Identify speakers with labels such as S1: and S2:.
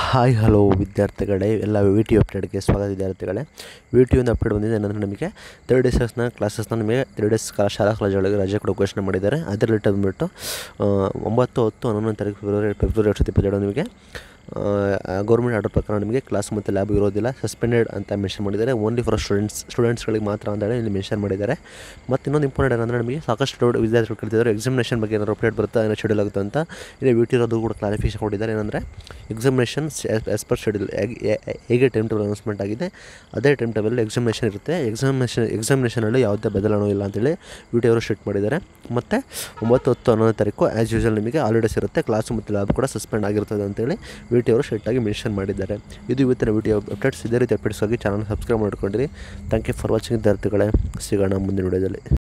S1: hi hello ವಿದ್ಯಾರ್ಥಿಗಳೇ ಎಲ್ಲ V T ಅಪ್ಡೇಟ್ಗೆ ಸ್ವಾಗತ ವಿದ್ಯಾರ್ಥಿಗಳೇ ವಿ ಟಿ ಒಂದು ಅಪ್ಡೇಟ್ ಬಂದಿದೆ ಏನಂದರೆ ನಮಗೆ ತ್ರೀ ಡೇಸಸ್ನ ಕ್ಲಾಸಸ್ನ ನಿಮಗೆ ತ್ರೀ ಡೇಸ್ ಶಾಲಾ ಕಾಲೇಜುಗಳಿಗೆ ರಜೆ ಕೊಡೋ ಘೋಷಣೆ ಮಾಡಿದ್ದಾರೆ ಅದೇ ರಿಲೇಟೆಡ್ ಬಂದುಬಿಟ್ಟು ಒಂಬತ್ತು ಹತ್ತು ಹನ್ನೊಂದನೇ ತಾರೀಕು ಫೆಬ್ರವರಿ ಫೆಬ್ರವರಿ ಎರಡು ಸಾವಿರದ ಇಪ್ಪತ್ತೆರಡು ನಿಮಗೆ ಗೌರ್ಮೆಂಟ್ ಆರ್ಡರ್ ಪ್ರಕಾರ ನಿಮಗೆ ಕ್ಲಾಸ್ ಮತ್ತು ಲ್ಯಾಬ್ ಇರೋದಿಲ್ಲ ಸಸ್ಪೆಂಡೆಡ್ ಅಂತ ಮೆನ್ಷನ್ ಮಾಡಿದ್ದಾರೆ ಓನ್ಲಿ ಫಾರ್ ಸ್ಟೂಡೆಂಟ್ಸ್ ಸ್ಟೂಡೆಂಟ್ಸ್ಗಳಿಗೆ ಮಾತ್ರ ಅಂತೇಳಿ ಇಲ್ಲಿ ಮೆನ್ಷನ್ ಮಾಡಿದ್ದಾರೆ ಮತ್ತು ಇನ್ನೊಂದು ಇಂಪಾರ್ಟೆಂಟ್ ಏನಂದರೆ ನಮಗೆ ಸಾಕಷ್ಟು ಸ್ಟೂಡ್ ವಿದ್ಯಾರ್ಥಿಗಳು ಕಲಿತಿದ್ದಾರೆ ಎಕ್ಸಾಮಿನೇಷನ್ ಬಗ್ಗೆ ಏನಾದ್ರು ಅಪ್ಡೇಟ್ ಬರುತ್ತಾ ಏನೋ ಶೆಡ್ಯೂಲ್ ಆಗುತ್ತೆ ಅಂತ ಇಲ್ಲಿ ವಿ ಟಿ ಇರೋದು ಕೂಡ ಕ್ಲಾರಿಫಿಕೇಶನ್ ಕೊಟ್ಟಿದ್ದಾರೆ ಏನಂದರೆ ಎಕ್ಸಾಮಿನೇಷನ್ ಆ್ಯಸ್ ಪರ್ ಶೆಡ್ಯೂಲ್ ಹೇಗೆ ಟೈಮ್ ಟೇಬಲ್ ಅನೌನ್ಸ್ಮೆಂಟ್ ಆಗಿದೆ ಅದೇ ಟೈಮ್ ಟೇಬಲ್ ಎಕ್ಸಾಮಿನೇಷನ್ ಇರುತ್ತೆ ಎಕ್ಸಾಮಿನೇಷನ್ ಎಕ್ಸಾಮಿನೇಷನಲ್ಲಿ ಯಾವುದೇ ಬದಲಾವಣೆ ಇಲ್ಲ ಅಂತೇಳಿ ವಿ ಟಿ ಅವರು ಸ್ಟ್ರಿಕ್ಟ್ ಮಾಡಿದ್ದಾರೆ ಮತ್ತು ಒಂಬತ್ತು ಹತ್ತು ಹನ್ನೊಂದನೇ ತಾರೀಕು ಆ್ಯಸ್ ಯೂಶಲ್ ನಿಮಗೆ ಹಾಲಿಡೇಸ್ ಇರುತ್ತೆ ಕ್ಲಾಸು ಮತ್ತು ಲ್ಯಾಬ್ ಕೂಡ ಸಸ್ಪೆಂಡ್ ಆಗಿರ್ತದೆ ಅಂತೇಳಿ ವಿ ಟಿ ಅವರು ಸ್ಟ್ರಿಕ್ಟಾಗಿ ಮೆನ್ಷನ್ ಮಾಡಿದ್ದಾರೆ ಇದು ಇವತ್ತಿನ ವಿಡಿಯೋ ಅಪ್ಡೇಟ್ಸ್ ಇದೇ ರೀತಿ ಅಪ್ಡೇಟ್ಸ್ ಆಗಿ ಚಾನಲ್ ಸಬ್ಸ್ಕ್ರೈಬ್ ಮಾಡ್ಕೊಂಡಿರಿ ಥ್ಯಾಂಕ್ ಯು ಫಾರ್ ವಾಚಿಂಗ್ ವಿದ್ಯಾರ್ಥಿಗಳೇ ಸಿಗೋಣ ಮುಂದಿನ ವಿಡಿಯೋದಲ್ಲಿ